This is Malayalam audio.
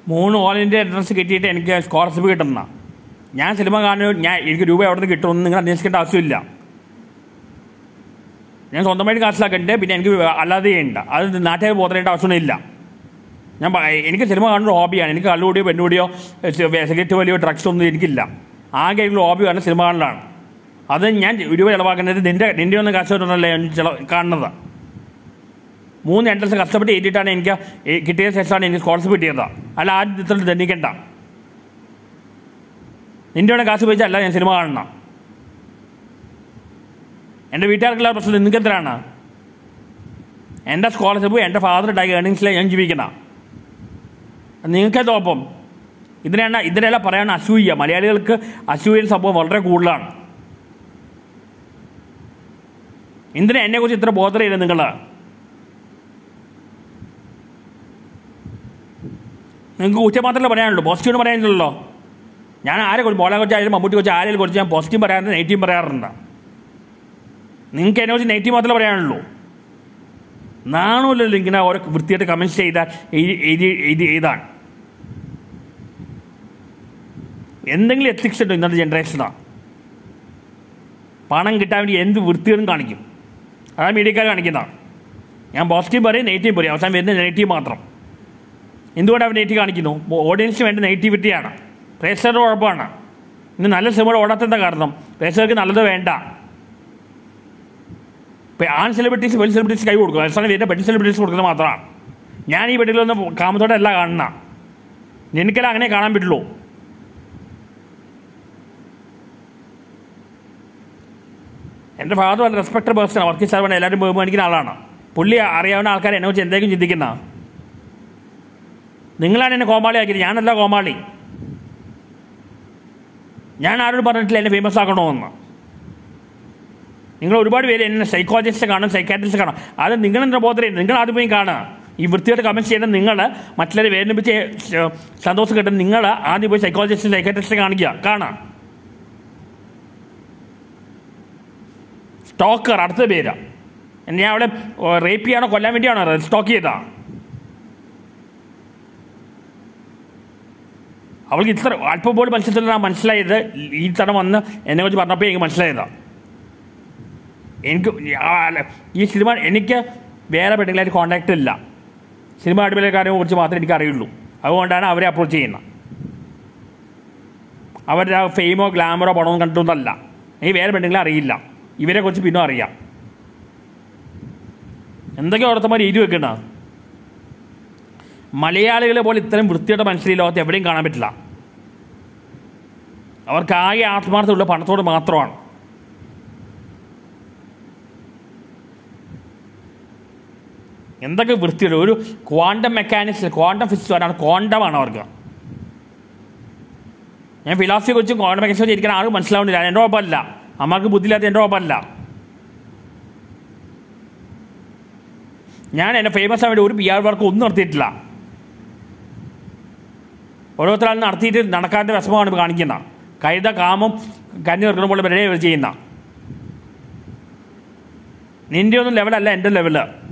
മൂന്ന് ഓൾ ഇന്ത്യ എൻട്രൻസ് കിട്ടിയിട്ട് എനിക്ക് സ്കോളർഷിപ്പ് കിട്ടുന്ന ഞാൻ സിനിമ കാണുന്ന ഞാൻ എനിക്ക് രൂപ എവിടെ നിന്ന് കിട്ടുമെന്ന് നിങ്ങൾ അന്വേഷിക്കേണ്ട ആവശ്യമില്ല ഞാൻ സ്വന്തമായിട്ട് കാശിലാക്കണ്ടേ പിന്നെ എനിക്ക് അല്ലാതെ ചെയ്യണ്ട അത് നാട്ടുകാർ ബോധനേണ്ട ആവശ്യമൊന്നുമില്ല ഞാൻ പ- എനിക്ക് സിനിമ കാണുന്ന ഹോബിയാണ് എനിക്ക് കള്ളുകൂടിയോ പെണ്ണുകൂടിയോ സിഗരറ്റ് വലിയോ ഡ്രഗ്സ് ഒന്നും എനിക്കില്ല ആകെ ഉള്ള ഹോബിയാണ് സിനിമ കാണലാണ് അത് ഞാൻ രൂപ ചിലവാക്കുന്നത് നിൻ്റെ നിൻ്റെ ഒന്നും കാശ് കൊണ്ടല്ല ഞാൻ ചില കാണുന്നത് മൂന്ന് എൻട്രൻസ് കഷ്ടപ്പെട്ട് എഴുതിയിട്ടാണ് എനിക്ക് ഈ കിട്ടിയ ശേഷമാണ് എനിക്ക് സ്കോളർഷിപ്പ് കിട്ടിയത് അല്ല ആദ്യം ഇത്ര ദണ്ഡിക്കണ്ട നിൻ്റെ കൂടെ കാശ് ഉപയോഗിച്ചല്ല ഞാൻ സിനിമ കാണണം എൻ്റെ വീട്ടുകാർക്കുള്ള പ്രശ്നം നിങ്ങൾക്ക് എത്രയാണ് എൻ്റെ സ്കോളർഷിപ്പ് എൻ്റെ ഫാദർ ഉണ്ടാക്കിയ ഏണിങ്സിലാണ് ഞാൻ ജീവിക്കണം നിങ്ങൾക്കത് ഒപ്പം ഇതിനാണ് ഇതിനെല്ലാം പറയാണ് അസൂയ മലയാളികൾക്ക് അസൂയ സംഭവം വളരെ കൂടുതലാണ് എന്തിനാ എന്നെക്കുറിച്ച് ഇത്ര ബോധം ചെയ്ത് നിങ്ങൾ നിങ്ങൾക്ക് കുറ്റം മാത്രമല്ല പറയാനുള്ളൂ പോസിറ്റീവ് പറയാനില്ലല്ലോ ഞാൻ ആരെ കുറിച്ച് മോളെ കുറിച്ച് ആയാലും മമ്മൂട്ടി കുറിച്ച് ആരെയും കുറിച്ച് ഞാൻ പോസിറ്റീവ് പറയാറുണ്ട് നെഗറ്റീവ് പറയാറുണ്ട് നിങ്ങൾക്ക് എന്നെ കുറിച്ച് നെഗറ്റീവ് മാത്രമേ പറയാനുള്ളൂ നാണമില്ലല്ലോ ഇങ്ങനെ ഓരോ വൃത്തിയായിട്ട് കമൻസ് ചെയ്താൽ എഴുതി എഴുതി എഴുതി എഴുതാൻ എന്തെങ്കിലും എത്തിക്സ് ഉണ്ടോ ഇന്നത്തെ ജനറേഷനാണ് പണം കിട്ടാൻ വേണ്ടി എന്ത് വൃത്തികളും കാണിക്കും അതാണ് മീഡിയക്കാർ കാണിക്കുന്നതാണ് ഞാൻ പോസിറ്റീവ് പറയും നെഗറ്റീവ് പറയും അവസാനം വരുന്നത് നെഗറ്റീവ് മാത്രം എന്തുകൊണ്ട് അവർ നെഗറ്റീവ് കാണിക്കുന്നു ഓഡിയൻസിന് വേണ്ട നെഗറ്റിവിറ്റിയാണ് പ്രേക്ഷകരുടെ കുഴപ്പമാണ് ഇന്ന് നല്ല സിനിമകൾ ഓടാത്തതിൻ്റെ കാരണം പ്രേക്ഷകർക്ക് നല്ലത് വേണ്ട ഇപ്പം ആൺ സെലിബ്രിറ്റീസ് പെൺ സെലിബ്രിറ്റീസ് കൈ കൊടുക്കും അവസാനം വരുന്ന പെൺ സെലിബ്രിറ്റീസ് കൊടുക്കുന്നത് മാത്രമാണ് ഞാൻ ഈ വീട്ടിലൊന്നും കാമത്തോടെ അല്ല കാണുന്ന എനിക്കെല്ലാം അങ്ങനെ കാണാൻ പറ്റുള്ളൂ എൻ്റെ ഫാദർ വളരെ റെസ്പെക്റ്റഡ് പേഴ്സൺ വർക്ക് സാർ എല്ലാവരും ബഹുമാനിക്കുന്ന ആളാണ് പുള്ളി അറിയാവുന്ന ആൾക്കാർ എന്നെ വെച്ച് എന്തെങ്കിലും ചിന്തിക്കുന്ന നിങ്ങളാണ് എന്നെ കോമാളി ആക്കിയത് ഞാനല്ല കോമാളി ഞാൻ ആരോട് പറഞ്ഞിട്ടില്ല എന്നെ ഫേമസ് ആക്കണമെന്ന് നിങ്ങൾ ഒരുപാട് പേര് എന്നെ സൈക്കോളജിസ്റ്റ് കാണും സൈക്കാട്രിസ്റ്റ് കാണും അത് നിങ്ങളെന്താ ബോധം നിങ്ങൾ ആദ്യം പോയി കാണുക ഈ വൃത്തിയായിട്ട് കമൻറ്റ് ചെയ്യുന്ന നിങ്ങൾ മറ്റുള്ളവരെ വേദനിപ്പിച്ച് ശ- സന്തോഷം കിട്ടുന്ന നിങ്ങൾ ആദ്യം പോയി സൈക്കോളജിസ്റ്റ് സൈക്കാട്രിസ്റ്റ് കാണിക്കുക കാണാം സ്റ്റോക്കർ അടുത്ത പേരാ ഞാൻ അവിടെ റേപ്പ് ചെയ്യാനോ കൊല്ലാൻ വേണ്ടിയാണോ സ്റ്റോക്ക് ചെയ്താ അവൾക്ക് ഇത്ര അല്പം പോലും മത്സരത്തിലാണ് മനസ്സിലായത് ഈ തവണ വന്ന് എന്നെ കുറിച്ച് പറഞ്ഞപ്പോൾ എനിക്ക് മനസ്സിലായതാ എനിക്ക് ആ, അല്ല, ഈ സിനിമ എനിക്ക് വേറെ പെണ്ണുങ്ങളായിട്ട് കോണ്ടാക്റ്റ് ഇല്ല സിനിമ അടിപൊളിക്കാരെ കുറിച്ച് മാത്രമേ എനിക്ക് അറിയുള്ളൂ അതുകൊണ്ടാണ് അവരെ അപ്രോച്ച് ചെയ്യുന്നത് അവരുടെ ആ ഫെയിമോ ഗ്ലാമറോ പണമോ കണ്ടൊന്നല്ല എനിക്ക് വേറെ പെണ്ണുങ്ങളെ അറിയില്ല ഇവരെ കുറിച്ച് പിന്നെ അറിയാം എന്തൊക്കെ ഓർത്തമാർ എഴുതി വെക്കണ മലയാളികളെ പോലെ ഇത്രയും വൃത്തിയുടെ മനുഷ്യർ ഈ ലോകത്ത് എവിടെയും കാണാൻ പറ്റില്ല അവർക്ക് ആകെ ആത്മാർത്ഥമുള്ള പണത്തോട് മാത്രമാണ് എന്തൊക്കെ വൃത്തിയുടെ ഒരു ക്വാണ്ടം മെക്കാനിക്സ് ക്വാണ്ടം ഫിസിക്സ് വരാണ് ക്വാണ്ടമാണ് അവർക്ക് ഞാൻ ഫിലോസഫിയെ കുറിച്ച് ക്വാണ്ടം മെക്കാനിക്സ് കുറിച്ച് ഇരിക്കുന്ന ആൾക്ക് മനസ്സിലാവുന്നില്ല എൻ്റെ കുഴപ്പമല്ല അമ്മക്ക് ബുദ്ധിയില്ലാത്ത എൻ്റെ കുഴപ്പമല്ല ഞാൻ എന്നെ ഫേമസ് ആവാൻ വേണ്ടി ഒരു പി ആർ വർക്ക് ഒന്നും നടത്തിയിട്ടില്ല ഓരോരുത്തരാൾ നടത്തിയിട്ട് നടക്കാത്ത വിഷമമാണ് ഇപ്പോൾ കാണിക്കുന്ന കഴുത കാമം കഞ്ഞി തീർക്കുമ്പോൾ വരെ ഇവർ ചെയ്യുന്ന നിൻ്റെ ഒന്നും ലെവലല്ല എൻ്റെ ലെവല്